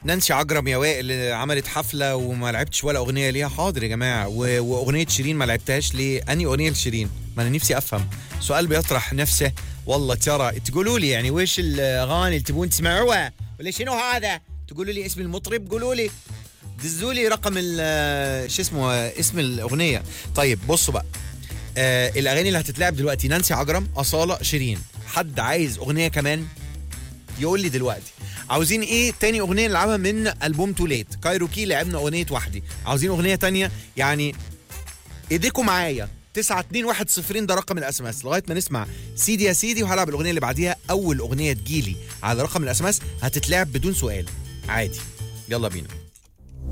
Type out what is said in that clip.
نانسي عجرم يا وائل اللي عملت حفله وما لعبتش ولا اغنيه ليها حاضر يا جماعه و... واغنيه شيرين ما لعبتهاش ليه اني اغنيه لشيرين ما انا نفسي افهم سؤال بيطرح نفسه والله ترى تقولوا لي يعني وش الاغاني اللي تبون تسمعوها ولا شنو هذا تقولوا لي اسم المطرب قولوا لي دزوا لي رقم ال- شو اسمه اسم الاغنيه طيب بصوا بقى آه الاغاني اللي هتتلعب دلوقتي نانسي عجرم اصاله شيرين حد عايز اغنيه كمان يقول لي دلوقتي عاوزين ايه تاني اغنيه نلعبها من البوم توليت كايروكي لعبنا اغنيه وحدي عاوزين اغنيه تانية يعني ايديكم معايا 9 2 1 0 ده رقم الاس ام اس لغايه ما نسمع سيدي يا سيدي وهلعب الاغنيه اللي بعديها اول اغنيه تجيلي على رقم الاس ام اس هتتلعب بدون سؤال عادي يلا بينا